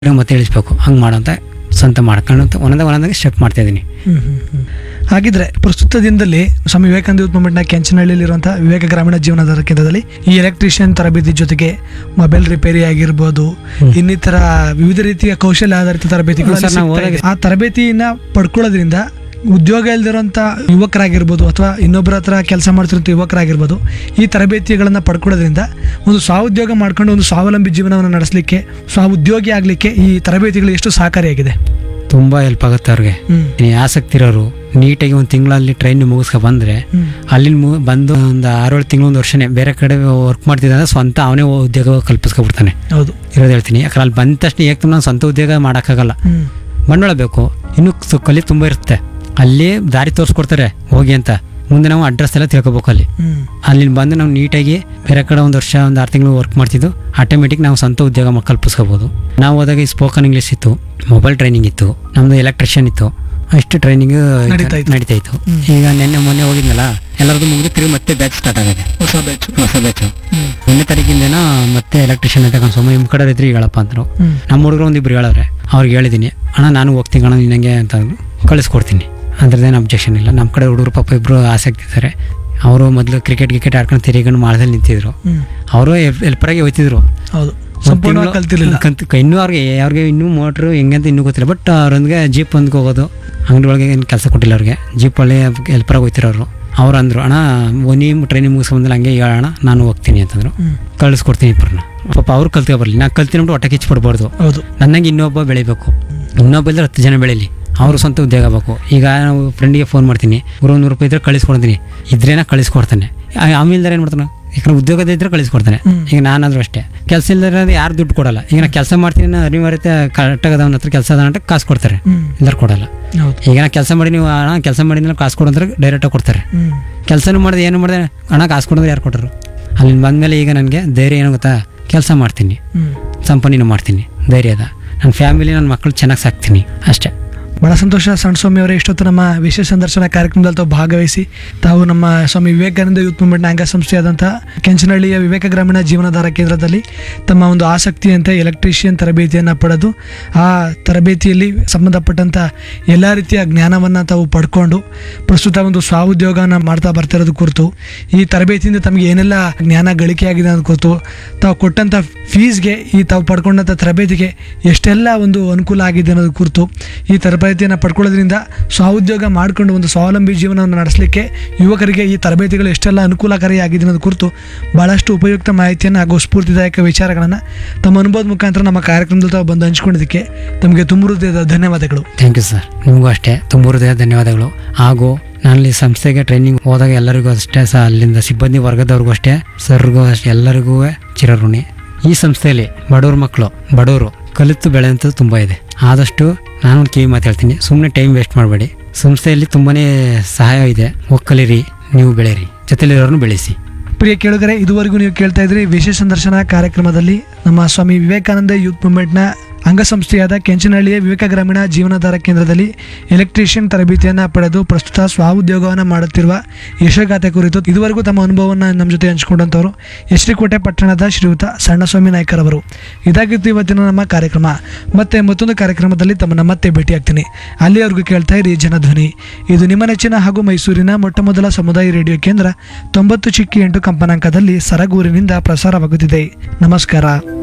ಮತ್ತೆ ಇಳಿಸ್ಬೇಕು ಹಂಗೆ ಮಾಡೋಂತ ಸ್ವಂತ ಮಾಡ್ಕೊಂಡು ಒಂದೊಂದೇ ಒಂದೊಂದಾಗಿ ಸ್ಟೆಪ್ ಮಾಡ್ತಾ ಇದ್ದೀನಿ ಹ್ಮ್, ಹ್ಮ್, ಹ್ಮ್. ಹಾಗಿದ್ರೆ ಪ್ರಸ್ತುತ ದಿನದಲ್ಲಿ ಸ್ವಾಮಿ ವಿವೇಕಾನಂದ ಯೂತ್ ಮೂವ್ಮೆಂಟ್ನ ಕೆಂಚನಹಳ್ಳಿಯಲ್ಲಿರುವಂತಹ ವಿವೇಕ ಗ್ರಾಮೀಣ ಜೀವನಾಧಾರ ಕೇಂದ್ರದಲ್ಲಿ ಈ ಎಲೆಕ್ಟ್ರಿಷಿಯನ್ ತರಬೇತಿ ಜೊತೆಗೆ ಮೊಬೈಲ್ ರಿಪೇರಿ ಆಗಿರ್ಬೋದು ಇನ್ನಿತರ ವಿವಿಧ ರೀತಿಯ ಕೌಶಲ್ಯ ಆಧಾರಿತ ತರಬೇತಿಗಳು ಹ್ಮ್, ಸರ್, ನಾವು ಅಲ್ಲಿ ಸಿಗ್ತಾ ಹೋದಾಗ- ಇದೆ. ಆ ತರಬೇತಿಯನ್ನ ಪಡ್ಕೊಳ್ಳೋದ್ರಿಂದ ಉದ್ಯೋಗ ಇಲ್ದಿರೋಂಥ ಯುವಕರಾಗಿರ್ಬೋದು ಅಥವಾ ಇನ್ನೊಬ್ಬರ ಹತ್ರ ಕೆಲಸ ಮಾಡ್ತಿರೋಂಥ ಯುವಕರಾಗಿರ್ಬೋದು ಈ ತರಬೇತಿಗಳನ್ನು ಪಡ್ಕೊಳ್ಳೋದ್ರಿಂದ ಒಂದು ಸ್ವಾಉದ್ಯೋಗ ಮಾಡ್ಕೊಂಡು ಒಂದು ಸ್ವಾವಲಂಬಿ ಜೀವನವನ್ನು ನಡೆಸಲಿಕ್ಕೆ ಸ್ವಾಉದ್ಯೋಗಿ ಆಗಲಿಕ್ಕೆ ಈ ತರಬೇತಿಗಳು ಎಷ್ಟು ಸಹಕಾರಿಯಾಗಿದೆ ತುಂಬ ಹೆಲ್ಪ್ ಆಗುತ್ತೆ ಅವ್ರಿಗೆ ಹ್ಮ್ ಈ ಆಸಕ್ತಿ ಇರೋರು ನೀಟಾಗಿ ಒಂದು ತಿಂಗಳಲ್ಲಿ ಟ್ರೈನ್ ಮುಗಿಸ್ಕೊ ಬಂದರೆ ಹ್ಮ್ ಅಲ್ಲಿ ಮು ಬಂದು ಒಂದು ಆರೇಳು ತಿಂಗಳು ಒಂದು ವರ್ಷನೇ ಬೇರೆ ಕಡೆ ವರ್ಕ್ ಮಾಡ್ತಿದ್ದ ಸ್ವಂತ ಅವನೇ ಉದ್ಯೋಗ ಕಲ್ಪಿಸ್ಕೊಬಿಡ್ತಾನೆ ಹೌದು ಇರೋದು ಹೇಳ್ತೀನಿ ಯಾಕಂದ್ರೆ ಅಲ್ಲಿ ಬಂದ ತಕ್ಷಣ ಏಕೆ ನಾನು ಸ್ವಂತ ಉದ್ಯೋಗ ಮಾಡೋಕ್ಕಾಗಲ್ಲ ಹ್ಮ್ ಬಂಡವಾಳ ಬೇಕು ಇನ್ನೂ ಸು- ಕಲಿ ತುಂಬ ಇರುತ್ತೆ ಅಲ್ಲಿ ದಾರಿ ತೋರಿಸ್ಕೊಡ್ತಾರೆ ಹೋಗಿ ಅಂತ ಮುಂದೆ ನಾವು ಅಡ್ರೆಸ್ ಎಲ್ಲ ತಿಳ್ಕೊಬೇಕು ಅಲ್ಲಿ ಹ್ಮ್ ಅಲ್ಲಿ ಬಂದು ನಾವು ನೀಟಾಗಿ ಬೇರೆ ಕಡೆ ಒಂದು ವರ್ಷ ಒಂದು ಆರು ತಿಂಗಳು ವರ್ಕ್ ಮಾಡ್ತಿದ್ದು ಆಟೋಮೆಟಿಕ್ ನಾವು ಸ್ವಂತ ಉದ್ಯೋಗ ಮ- ಕಲ್ಪಿಸ್ಕೋಬೋದು ನಾವು ಹೋದಾಗ ಈ ಸ್ಪೋಕನ್ ಇಂಗ್ಲೀಷ್ ಇತ್ತು ಮೊಬೈಲ್ ಟ್ರೈನಿಂಗ್ ಇತ್ತು ನಮ್ಮದು ಎಲೆಕ್ಟ್ರಿಷಿಯನ್ ಇತ್ತು ಅಷ್ಟು ಟ್ರೈನಿಂಗ್ ನಡೀತಾ ಇತ್ತು. ನಡೀತಾ ಇತ್ತು ಹ್ಮ್. ಈಗ ನಿನ್ನೆ ಮೊನ್ನೆ ಹೋಗಿದ್ನಲ್ಲ ಎಲ್ಲರದು ಮುಗಿದು ತಿರುಗಿ ಮತ್ತೆ ಬ್ಯಾಚ್ ಸ್ಟಾರ್ಟ್ ಆಗಿದೆ ಹೊಸ ಬ್ಯಾಚ್ ಹೊಸ ಬ್ಯಾಚು ಹ್ಮ್ ಒಂದನೇ ತಾರೀಕಿಂದ ಮತ್ತೆ ಎಲೆಕ್ಟ್ರಿಷಿಯನ್ ಅಂತ ಕನ್ಸೋಮ ನಿಮ್ಮ ಕಡೆ ಇದ್ರಿ ಹೇಳಪ್ಪ ಅಂದರು ಹ್ಮ್ ನಮ್ಮ ಹುಡುಗರು ಒಂದಿಬ್ರು ಹೇಳವ್ರೆ ಅವ್ರಿಗೆ ಹೇಳಿದ್ದೀನಿ ಅಣ್ಣ ನಾನು ಹೋಗ್ತೀನಿ ಕಣ ನಿನಗೆ ಅಂತ ಅಂದ್ರು. ಕಳಿಸ್ಕೊಡ್ತೀನಿ ಅದ್ರದ್ದೇನು ಅಬ್ಜೆಕ್ಷನ್ ಇಲ್ಲ ನಮ್ಮ ಕಡೆ ಹುಡುಗರು ಪಾಪ ಇಬ್ಬರು ಆಸಕ್ತಿ ಇದ್ದಾರೆ ಅವರು ಮೊದಲು ಕ್ರಿಕೆಟ್ ಗಿಕೆಟ್ ಆಡ್ಕೊಂಡು ತಿರುಗಿಕೊಂಡು ಮಾಡ್ದಲ್ಲಿ ನಿಂತಿದ್ರು ಹ್ಮ್ ಅವರು ಹೆಲ್ಪರಾಗಿ ಹೋಯ್ತಿದ್ರು ಹೌದು ಒಂದ್ ಸಂಪೂರ್ಣವಾಗಿ ತಿಂಗ್ಳು ಕಲ್ತಿರ್ಲಿಲ್ಲ ಕಲ್ತ್- ಇನ್ನೂ ಅವ್ರಿಗೆ ಅವ್ರಿಗೆ ಇನ್ನೂ ಮೋಟ್ರು ಹೆಂಗೆ ಅಂತ ಇನ್ನೂ ಗೊತ್ತಿಲ್ಲ ಬಟ್ ಅವ್ರೊಂದಿಗೆ ಜೀಪ್ ಒಂದ್ಗೆ ಹೋಗೋದು ಅಂಗಡಿ ಒಳಗೆ ಏನು ಕೆಲಸ ಕೊಟ್ಟಿಲ್ಲ ಅವ್ರಿಗೆ ಜೀಪಲ್ಲಿ ಹೆಲ್ಪರಾಗಿ ಹೋಯ್ತಿರೋರು ಅವ್ರು ಅಂದರು ಅಣ್ಣ ಒನಿ ಟ್ರೈನಿಂಗ್ ಮುಗಿಸ್ಕೊಂಬಂದ್ರೆ ಹಂಗೆ ಹೇಳೋಣ ನಾನು ಹೋಗ್ತೀನಿ ಅಂತಂದ್ರು ಹ್ಮ್ ಕಳಿಸ್ಕೊಡ್ತೀನಿ ಇಬ್ಬರನ್ನ ಪಾಪ ಅವ್ರು ಕಲ್ತ್ಕೊ ಬರಲಿ ನಾ ಕಲ್ತಿನ್ಬಿಟ್ಟು ಹೊಟ್ಟೆ ಕಿಚ್ಚು ಪಡ್ಬಾರ್ದು ಹೌದು ನನ್ನಂಗೆ ಇನ್ನೊಬ್ಬ ಬೆಳಿಬೇಕು ಇನ್ನೊಬ್ಬ ಇದ್ರೆ ಹತ್ತು ಜನ ಬೆಳೀಲಿ ಅವರು ಸ್ವಂತ ಉದ್ಯೋಗ ಆಗಬೇಕು ಈಗ ನಾವು ಫ್ರೆಂಡಿಗೆ ಫೋನ್ ಮಾಡ್ತೀನಿ ಇವ್ರು ಒಂದು ನೂರು ರೂಪಾಯಿ ಇದ್ರೆ ಕಳಿಸ್ಕೊಡ್ತೀನಿ ಇದ್ರೇನ ಕಳಿಸ್ಕೊಡ್ತಾನೆ ಆ- ಆಮೇಲೆ ಏನು ಮಾಡ್ತಾನೆ ಯಾಕಂದ್ರೆ ಉದ್ಯೋಗದ ಇದ್ರೆ ಕಳಿಸ್ಕೊಡ್ತಾನೆ ಹ್ಮ್. ಈಗ ನಾನಾದ್ರೂ ಅಷ್ಟೇ ಕೆಲಸ ಇಲ್ಲದ್ರೆ ಯಾರು ದುಡ್ಡು ಕೊಡಲ್ಲ ಈಗ ನಾ ಕೆಲಸ ಮಾಡ್ತೀನಿ ಅನ್ನೋ ಅನಿವಾರ್ಯತೆ ಕರೆಕ್ಟಾಗಿ ಅವನ ಹತ್ರ ಕೆಲಸ ಅದ ಅಂತ ಕಾಸು ಕೊಡ್ತಾರೆ ಹ್ಮ್ ಇಲ್ಲದ್ರೆ ಕೊಡಲ್ಲ ಹೌದು ಈಗ ನಾ ಕೆಲಸ ಮಾಡಿ ನೀವು ಹಣ ಕೆಲಸ ಮಾಡಿದ್ರೆ ಕಾಸು ಕೊಡಂದ್ರೆ ಡೈರೆಕ್ಟಾಗಿ ಕೊಡ್ತಾರೆ ಹ್ಮ್ ಕೆಲಸನೂ ಮಾಡಿದೆ ಏನು ಮಾಡಿದೆ ಹಣ ಕಾಸು ಕೊಡಿದ್ರೆ ಯಾರು ಕೊಟ್ಟರು ಅಲ್ಲಿ ಬಂದಮೇಲೆ ಈಗ ನನಗೆ ಧೈರ್ಯ ಏನು ಗೊತ್ತಾ ಕೆಲಸ ಮಾಡ್ತೀನಿ ಹ್ಮ್ ಸಂಪನ್ನಿನೂ ಮಾಡ್ತೀನಿ ಧೈರ್ಯ ಅದ ನನ್ನ ಫ್ಯಾಮಿಲಿ ನನ್ನ ಮಕ್ಕಳು ಚೆನ್ನಾಗಿ ಸಾಕ್ತೀನಿ ಅಷ್ಟೇ ಬಹಳ ಸಂತೋಷ ಸಣ್ಣ ಸ್ವಾಮಿ ಅವರೇ ಇಷ್ಟೊತ್ತು ನಮ್ಮ ವಿಶೇಷ ಸಂದರ್ಶನ ಕಾರ್ಯಕ್ರಮದಲ್ಲಿ ತಾವು ಭಾಗವಹಿಸಿ ತಾವು ನಮ್ಮ ಸ್ವಾಮಿ ವಿವೇಕಾನಂದ ಯೂತ್ ಮೂವ್ಮೆಂಟ್ನ ಅಂಗಸಂಸ್ಥೆಯಾದಂಥ ಕೆಂಚನಹಳ್ಳಿಯ ವಿವೇಕ ಗ್ರಾಮೀಣ ಜೀವನಾಧಾರ ಕೇಂದ್ರದಲ್ಲಿ ತಮ್ಮ ಒಂದು ಆಸಕ್ತಿಯಂತೆ ಎಲೆಕ್ಟ್ರಿಷಿಯನ್ ತರಬೇತಿಯನ್ನು ಪಡೆದು ಆ ತರಬೇತಿಯಲ್ಲಿ ಸಂಬಂಧಪಟ್ಟಂಥ ಎಲ್ಲ ರೀತಿಯ ಜ್ಞಾನವನ್ನು ತಾವು ಪಡ್ಕೊಂಡು ಪ್ರಸ್ತುತ ಒಂದು ಸ್ವಾಉದ್ಯೋಗನ ಮಾಡ್ತಾ ಬರ್ತಿರೋದು ಕುರಿತು ಈ ತರಬೇತಿಯಿಂದ ತಮಗೆ ಏನೆಲ್ಲ ಜ್ಞಾನ ಗಳಿಕೆಯಾಗಿದೆ ಅನ್ನೋದು ಕುರಿತು ತಾವು ಕೊಟ್ಟಂಥ ಫೀಸ್ಗೆ ಈ ತಾವು ಪಡ್ಕೊಂಡಂಥ ತರಬೇತಿಗೆ ಎಷ್ಟೆಲ್ಲ ಒಂದು ಅನುಕೂಲ ಆಗಿದೆ ಅನ್ನೋದು ಕುರಿತು ಈ ತರಬೇತಿಯನ್ನು ಪಡ್ಕೊಳ್ಳೋದ್ರಿಂದ ಸ್ವಾಉದ್ಯೋಗ ಮಾಡಿಕೊಂಡು ಒಂದು ಸ್ವಾವಲಂಬಿ ಜೀವನವನ್ನು ನಡೆಸಲಿಕ್ಕೆ ಯುವಕರಿಗೆ ಈ ತರಬೇತಿಗಳು ಎಷ್ಟೆಲ್ಲ ಅನುಕೂಲಕಾರಿಯಾಗಿದೆ ಅನ್ನೋದು ಕುರಿತು ಭಾಳಷ್ಟು ಉಪಯುಕ್ತ ಮಾಹಿತಿಯನ್ನು ಹಾಗೂ ಸ್ಫೂರ್ತಿದಾಯಕ ವಿಚಾರಗಳನ್ನು ತಮ್ಮ ಅನುಭವದ ಮುಖಾಂತರ ನಮ್ಮ ಕಾರ್ಯಕ್ರಮದಲ್ಲಿ ತಾವು ಬಂದು ಹಂಚ್ಕೊಂಡಿದ್ದಕ್ಕೆ ತಮಗೆ ತುಂಬ ಹೃದಯದ ಧನ್ಯವಾದಗಳು ಥ್ಯಾಂಕ್ ಯು ಸರ್ ನಿಮಗೂ ಅಷ್ಟೇ ತುಂಬ ಹೃದಯ ಧನ್ಯವಾದಗಳು ಹಾಗೂ ನಾನು ಈ ಸಂಸ್ಥೆಗೆ ಟ್ರೈನಿಂಗ್ ಹೋದಾಗ ಎಲ್ಲರಿಗೂ ಅಷ್ಟೇ ಸಹ ಅಲ್ಲಿಂದ ಸಿಬ್ಬಂದಿ ವರ್ಗದವ್ರಿಗೂ ಅಷ್ಟೇ ಸರ್ಗೂ ಅಷ್ಟೇ ಎಲ್ಲರಿಗೂ ಚಿರಋಣಿ ಈ ಸಂಸ್ಥೆಯಲ್ಲಿ ಬಡವ್ರ ಮಕ್ಕಳು ಬಡವರು ಕಲಿತು ಬೆಳೆಯುವಂಥದ್ದು ತುಂಬ ಇದೆ ಆದಷ್ಟು ನಾನು ಒಂದು ಕಿವಿ ಮಾತು ಹೇಳ್ತೀನಿ ಸುಮ್ಮನೆ ಟೈಮ್ ವೇಸ್ಟ್ ಮಾಡಬೇಡಿ ಸಂಸ್ಥೆಯಲ್ಲಿ ತುಂಬಾ ಸಹಾಯ ಇದೆ ಹೋಗಿ ಕಲೀರಿ ನೀವು ಬೆಳೀರಿ ಜೊತೆಲಿರೋರ್ನು ಬೆಳೆಸಿ ಪ್ರಿಯ ಕೇಳುಗರೆ ಇದುವರೆಗೂ ನೀವು ಕೇಳ್ತಾ ಇದ್ರಿ ವಿಶೇಷ ಸಂದರ್ಶನ ಕಾರ್ಯಕ್ರಮದಲ್ಲಿ ನಮ್ಮ ಸ್ವಾಮಿ ವಿವೇಕಾನಂದ ಯೂತ್ ಮೂವ್ಮೆಂಟ್ನ ಅಂಗಸಂಸ್ಥೆಯಾದ ಕೆಂಚನಹಳ್ಳಿಯ ವಿವೇಕ ಗ್ರಾಮೀಣ ಜೀವನಾಧಾರ ಕೇಂದ್ರದಲ್ಲಿ ಎಲೆಕ್ಟ್ರಿಷಿಯನ್ ತರಬೇತಿಯನ್ನು ಪಡೆದು ಪ್ರಸ್ತುತ ಸ್ವಾಉದ್ಯೋಗವನ್ನು ಮಾಡುತ್ತಿರುವ ಯಶಗಾಥೆ ಕುರಿತು ಇದುವರೆಗೂ ತಮ್ಮ ಅನುಭವವನ್ನು ನಮ್ಮ ಜೊತೆ ಹಂಚಿಕೊಂಡಂಥವರು ಎಶ್ರೀಕೋಟೆ ಪಟ್ಟಣದ ಶ್ರೀಯುತ ಸಣ್ಣಸ್ವಾಮಿ ನಾಯ್ಕರವರು ಇದಾಗಿತ್ತು ಇವತ್ತಿನ ನಮ್ಮ ಕಾರ್ಯಕ್ರಮ ಮತ್ತೆ ಮತ್ತೊಂದು ಕಾರ್ಯಕ್ರಮದಲ್ಲಿ ತಮ್ಮನ್ನ ಮತ್ತೆ ಭೇಟಿಯಾಗ್ತೀನಿ ಅಲ್ಲಿಯವರೆಗೂ ಕೇಳ್ತಾ ಇರಿ ಜನಧ್ವನಿ ಇದು ನಿಮ್ಮ ನೆಚ್ಚಿನ ಹಾಗೂ ಮೈಸೂರಿನ ಮೊಟ್ಟ ಮೊದಲ ಸಮುದಾಯ ರೇಡಿಯೋ ಕೇಂದ್ರ ತೊಂಬತ್ತು ಚಿಕ್ಕಿ ಎಂಟು ಕಂಪನಾಂಕದಲ್ಲಿ ಸರಗೂರಿನಿಂದ ಪ್ರಸಾರವಾಗುತ್ತಿದೆ ನಮಸ್ಕಾರ